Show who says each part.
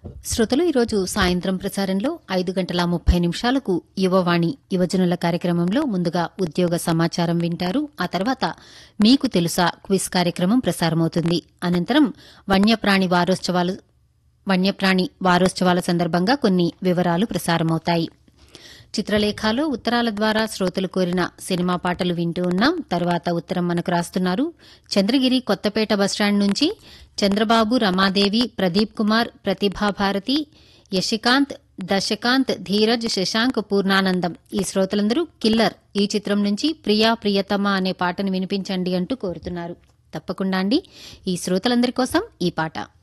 Speaker 1: శ్రోతలు ఈరోజు సాయంత్రం ప్రసారంలో ఐదు గంటల ముప్పై నిమిషాలకు యువవాణి యువజనుల కార్యక్రమంలో ముందుగా ఉద్యోగ సమాచారం వింటారు ఆ తర్వాత మీకు తెలుసా క్విజ్ కార్యక్రమం ప్రసారమవుతుంది అనంతరం వన్యప్రాణి వారోత్సవాలు వన్యప్రాణి వారోత్సవాల సందర్భంగా కొన్ని వివరాలు ప్రసారమవుతాయి చిత్రలేఖలో ఉత్తరాల ద్వారా శ్రోతలు కోరిన సినిమా పాటలు వింటూ ఉన్నాం తర్వాత ఉత్తరం మనకు రాస్తున్నారు చంద్రగిరి కొత్తపేట బస్టాండ్ నుంచి చంద్రబాబు రమాదేవి ప్రదీప్ కుమార్ ప్రతిభాభారతి యశికాంత్ దశకాంత్ ధీరజ్ శశాంక్ పూర్ణానందం ఈ శ్రోతలందరూ కిల్లర్ ఈ చిత్రం నుంచి ప్రియా ప్రియతమ అనే పాటను వినిపించండి అంటూ కోరుతున్నారు తప్పకుండా అండి ఈ శ్రోతలందరి కోసం ఈ పాట